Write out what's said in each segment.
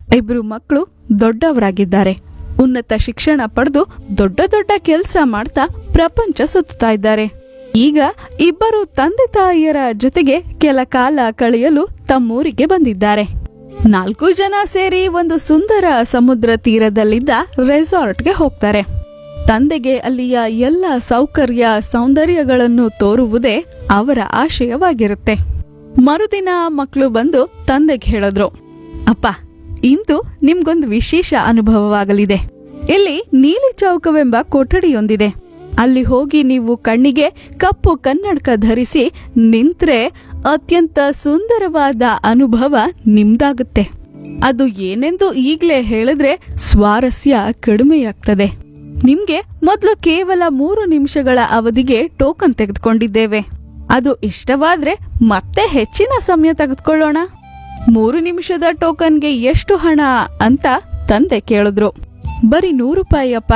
ಇಬ್ರು ಮಕ್ಕಳು ದೊಡ್ಡವರಾಗಿದ್ದಾರೆ ಉನ್ನತ ಶಿಕ್ಷಣ ಪಡೆದು ದೊಡ್ಡ ದೊಡ್ಡ ಕೆಲಸ ಮಾಡ್ತಾ ಪ್ರಪಂಚ ಸುತ್ತಾ ಇದ್ದಾರೆ ಈಗ ಇಬ್ಬರು ತಂದೆ ತಾಯಿಯರ ಜೊತೆಗೆ ಕೆಲ ಕಾಲ ಕಳೆಯಲು ತಮ್ಮೂರಿಗೆ ಬಂದಿದ್ದಾರೆ ನಾಲ್ಕು ಜನ ಸೇರಿ ಒಂದು ಸುಂದರ ಸಮುದ್ರ ತೀರದಲ್ಲಿದ್ದ ರೆಸಾರ್ಟ್ಗೆ ಹೋಗ್ತಾರೆ ತಂದೆಗೆ ಅಲ್ಲಿಯ ಎಲ್ಲ ಸೌಕರ್ಯ ಸೌಂದರ್ಯಗಳನ್ನು ತೋರುವುದೇ ಅವರ ಆಶಯವಾಗಿರುತ್ತೆ ಮರುದಿನ ಮಕ್ಕಳು ಬಂದು ತಂದೆಗೆ ಹೇಳಿದ್ರು ಅಪ್ಪ ಇಂದು ನಿಮ್ಗೊಂದು ವಿಶೇಷ ಅನುಭವವಾಗಲಿದೆ ಇಲ್ಲಿ ನೀಲಿ ಚೌಕವೆಂಬ ಕೊಠಡಿಯೊಂದಿದೆ ಅಲ್ಲಿ ಹೋಗಿ ನೀವು ಕಣ್ಣಿಗೆ ಕಪ್ಪು ಕನ್ನಡಕ ಧರಿಸಿ ನಿಂತ್ರೆ ಅತ್ಯಂತ ಸುಂದರವಾದ ಅನುಭವ ನಿಮ್ದಾಗುತ್ತೆ ಅದು ಏನೆಂದು ಈಗ್ಲೇ ಹೇಳಿದ್ರೆ ಸ್ವಾರಸ್ಯ ಕಡಿಮೆಯಾಗ್ತದೆ ನಿಮ್ಗೆ ಮೊದಲು ಕೇವಲ ಮೂರು ನಿಮಿಷಗಳ ಅವಧಿಗೆ ಟೋಕನ್ ತೆಗೆದುಕೊಂಡಿದ್ದೇವೆ ಅದು ಇಷ್ಟವಾದ್ರೆ ಮತ್ತೆ ಹೆಚ್ಚಿನ ಸಮಯ ತೆಗೆದುಕೊಳ್ಳೋಣ ಮೂರು ನಿಮಿಷದ ಟೋಕನ್ಗೆ ಎಷ್ಟು ಹಣ ಅಂತ ತಂದೆ ಕೇಳಿದ್ರು ಬರೀ ನೂರು ರೂಪಾಯಿ ಅಪ್ಪ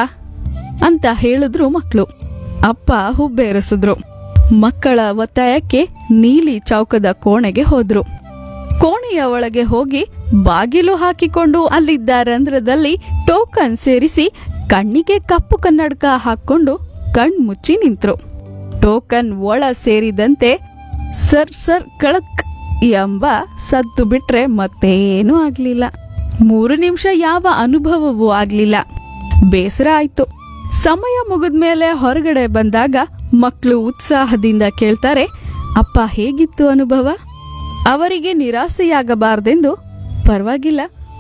ಅಂತ ಹೇಳಿದ್ರು ಮಕ್ಕಳು ಅಪ್ಪ ಹುಬ್ಬೇರಿಸಿದ್ರು ಮಕ್ಕಳ ಒತ್ತಾಯಕ್ಕೆ ನೀಲಿ ಚೌಕದ ಕೋಣೆಗೆ ಹೋದ್ರು ಕೋಣೆಯ ಒಳಗೆ ಹೋಗಿ ಬಾಗಿಲು ಹಾಕಿಕೊಂಡು ಅಲ್ಲಿದ್ದ ರಂಧ್ರದಲ್ಲಿ ಟೋಕನ್ ಸೇರಿಸಿ ಕಣ್ಣಿಗೆ ಕಪ್ಪು ಕನ್ನಡಕ ಹಾಕೊಂಡು ಕಣ್ ಮುಚ್ಚಿ ನಿಂತ್ರು ಟೋಕನ್ ಒಳ ಸೇರಿದಂತೆ ಸರ್ ಸರ್ ಕಳಕ್ ಎಂಬ ಸದ್ದು ಬಿಟ್ರೆ ಮತ್ತೇನೂ ಆಗ್ಲಿಲ್ಲ ಮೂರು ನಿಮಿಷ ಯಾವ ಅನುಭವವೂ ಆಗ್ಲಿಲ್ಲ ಬೇಸರ ಆಯ್ತು ಸಮಯ ಮುಗಿದ್ಮೇಲೆ ಹೊರಗಡೆ ಬಂದಾಗ ಮಕ್ಕಳು ಉತ್ಸಾಹದಿಂದ ಕೇಳ್ತಾರೆ ಅಪ್ಪ ಹೇಗಿತ್ತು ಅನುಭವ ಅವರಿಗೆ ನಿರಾಸೆಯಾಗಬಾರ್ದೆಂದು ಪರವಾಗಿಲ್ಲ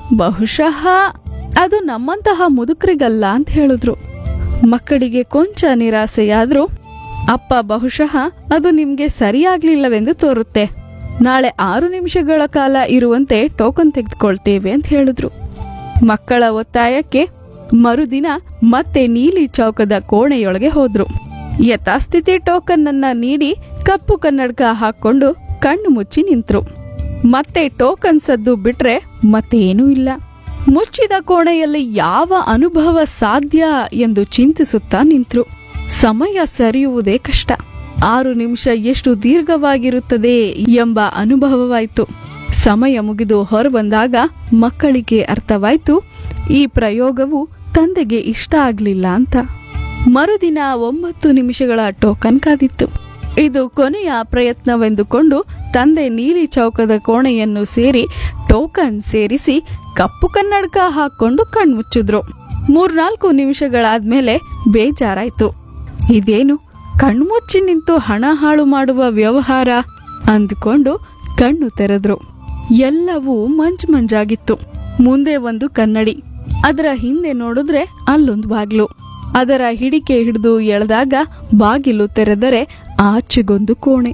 ಬಹುಶಃ ಅದು ನಮ್ಮಂತಹ ಮುದುಕರಿಗಲ್ಲ ಅಂತ ಹೇಳಿದ್ರು ಮಕ್ಕಳಿಗೆ ಕೊಂಚ ನಿರಾಸೆಯಾದ್ರೂ ಅಪ್ಪ ಬಹುಶಃ ಅದು ನಿಮ್ಗೆ ಸರಿಯಾಗ್ಲಿಲ್ಲವೆಂದು ತೋರುತ್ತೆ ನಾಳೆ ಆರು ನಿಮಿಷಗಳ ಕಾಲ ಇರುವಂತೆ ಟೋಕನ್ ತೆಗೆದುಕೊಳ್ತೇವೆ ಅಂತ ಹೇಳಿದ್ರು ಮಕ್ಕಳ ಒತ್ತಾಯಕ್ಕೆ ಮರುದಿನ ಮತ್ತೆ ನೀಲಿ ಚೌಕದ ಕೋಣೆಯೊಳಗೆ ಹೋದ್ರು ಯಥಾಸ್ಥಿತಿ ಟೋಕನ್ ಅನ್ನ ನೀಡಿ ಕಪ್ಪು ಕನ್ನಡಕ ಹಾಕೊಂಡು ಕಣ್ಣು ಮುಚ್ಚಿ ನಿಂತ್ರು ಮತ್ತೆ ಟೋಕನ್ ಸದ್ದು ಬಿಟ್ರೆ ಮತ್ತೇನೂ ಇಲ್ಲ ಮುಚ್ಚಿದ ಕೋಣೆಯಲ್ಲಿ ಯಾವ ಅನುಭವ ಸಾಧ್ಯ ಎಂದು ಚಿಂತಿಸುತ್ತಾ ನಿಂತ್ರು ಸಮಯ ಸರಿಯುವುದೇ ಕಷ್ಟ ಆರು ನಿಮಿಷ ಎಷ್ಟು ದೀರ್ಘವಾಗಿರುತ್ತದೆ ಎಂಬ ಅನುಭವವಾಯಿತು ಸಮಯ ಮುಗಿದು ಹೊರಬಂದಾಗ ಮಕ್ಕಳಿಗೆ ಅರ್ಥವಾಯ್ತು ಈ ಪ್ರಯೋಗವು ತಂದೆಗೆ ಇಷ್ಟ ಆಗ್ಲಿಲ್ಲ ಅಂತ ಮರುದಿನ ಒಂಬತ್ತು ನಿಮಿಷಗಳ ಟೋಕನ್ ಕಾದಿತ್ತು ಇದು ಕೊನೆಯ ಪ್ರಯತ್ನವೆಂದುಕೊಂಡು ತಂದೆ ನೀಲಿ ಚೌಕದ ಕೋಣೆಯನ್ನು ಸೇರಿ ಟೋಕನ್ ಸೇರಿಸಿ ಕಪ್ಪು ಕನ್ನಡಕ ಹಾಕೊಂಡು ಕಣ್ಮುಚ್ಚಿದ್ರು ಮೂರ್ನಾಲ್ಕು ನಿಮಿಷಗಳಾದ್ಮೇಲೆ ಬೇಜಾರಾಯ್ತು ಇದೇನು ಕಣ್ಮುಚ್ಚಿ ನಿಂತು ಹಣ ಹಾಳು ಮಾಡುವ ವ್ಯವಹಾರ ಅಂದುಕೊಂಡು ಕಣ್ಣು ತೆರೆದ್ರು ಎಲ್ಲವೂ ಮಂಜ್ ಮಂಜಾಗಿತ್ತು ಮುಂದೆ ಒಂದು ಕನ್ನಡಿ ಅದರ ಹಿಂದೆ ನೋಡಿದ್ರೆ ಅಲ್ಲೊಂದು ಬಾಗ್ಲು ಅದರ ಹಿಡಿಕೆ ಹಿಡಿದು ಎಳೆದಾಗ ಬಾಗಿಲು ತೆರೆದರೆ ಆಚೆಗೊಂದು ಕೋಣೆ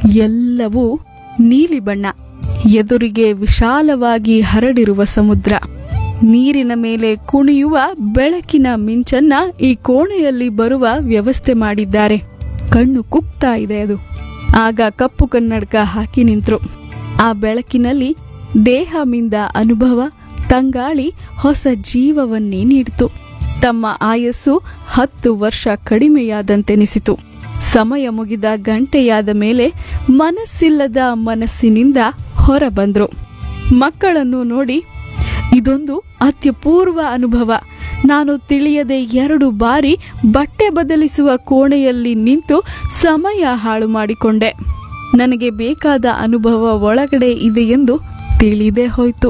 ಎಲ್ಲವೂ ನೀಲಿ ಬಣ್ಣ ಎದುರಿಗೆ ವಿಶಾಲವಾಗಿ ಹರಡಿರುವ ಸಮುದ್ರ ನೀರಿನ ಮೇಲೆ ಕುಣಿಯುವ ಬೆಳಕಿನ ಮಿಂಚನ್ನ ಈ ಕೋಣೆಯಲ್ಲಿ ಬರುವ ವ್ಯವಸ್ಥೆ ಮಾಡಿದ್ದಾರೆ ಕಣ್ಣು ಕುಕ್ತಾ ಇದೆ ಅದು ಆಗ ಕಪ್ಪು ಕನ್ನಡಕ ಹಾಕಿ ನಿಂತ್ರು ಆ ಬೆಳಕಿನಲ್ಲಿ ದೇಹ ಮಿಂದ ಅನುಭವ ತಂಗಾಳಿ ಹೊಸ ಜೀವವನ್ನೇ ನೀಡಿತು ತಮ್ಮ ಆಯಸ್ಸು ಹತ್ತು ವರ್ಷ ಕಡಿಮೆಯಾದಂತೆನಿಸಿತು ಸಮಯ ಮುಗಿದ ಗಂಟೆಯಾದ ಮೇಲೆ ಮನಸ್ಸಿಲ್ಲದ ಮನಸ್ಸಿನಿಂದ ಹೊರಬಂದ್ರು ಮಕ್ಕಳನ್ನು ನೋಡಿ ಇದೊಂದು ಅತ್ಯಪೂರ್ವ ಅನುಭವ ನಾನು ತಿಳಿಯದೆ ಎರಡು ಬಾರಿ ಬಟ್ಟೆ ಬದಲಿಸುವ ಕೋಣೆಯಲ್ಲಿ ನಿಂತು ಸಮಯ ಹಾಳು ಮಾಡಿಕೊಂಡೆ ನನಗೆ ಬೇಕಾದ ಅನುಭವ ಒಳಗಡೆ ಇದೆ ಎಂದು ತಿಳಿದೇ ಹೋಯ್ತು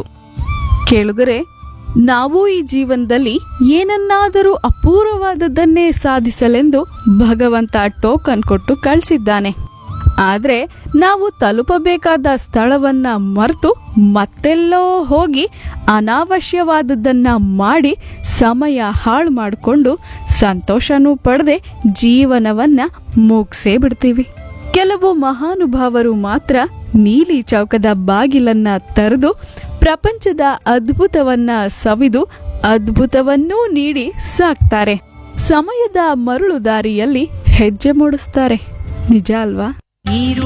ಕೇಳುಗರೆ ನಾವು ಈ ಜೀವನದಲ್ಲಿ ಏನನ್ನಾದರೂ ಅಪೂರ್ವವಾದದ್ದನ್ನೇ ಸಾಧಿಸಲೆಂದು ಭಗವಂತ ಟೋಕನ್ ಕೊಟ್ಟು ಕಳಿಸಿದ್ದಾನೆ ಆದ್ರೆ ನಾವು ತಲುಪಬೇಕಾದ ಸ್ಥಳವನ್ನ ಮರೆತು ಮತ್ತೆಲ್ಲೋ ಹೋಗಿ ಅನಾವಶ್ಯವಾದದ್ದನ್ನ ಮಾಡಿ ಸಮಯ ಹಾಳು ಮಾಡಿಕೊಂಡು ಸಂತೋಷನೂ ಪಡೆದೆ ಜೀವನವನ್ನ ಮುಗಿಸೇ ಬಿಡ್ತೀವಿ ಕೆಲವು ಮಹಾನುಭಾವರು ಮಾತ್ರ ನೀಲಿ ಚೌಕದ ಬಾಗಿಲನ್ನ ತೆರೆದು ಪ್ರಪಂಚದ ಅದ್ಭುತವನ್ನ ಸವಿದು ಅದ್ಭುತವನ್ನೂ ನೀಡಿ ಸಾಕ್ತಾರೆ ಸಮಯದ ಮರಳು ದಾರಿಯಲ್ಲಿ ಹೆಜ್ಜೆ ಮೂಡಿಸ್ತಾರೆ ನಿಜ ಅಲ್ವಾ ನೀರು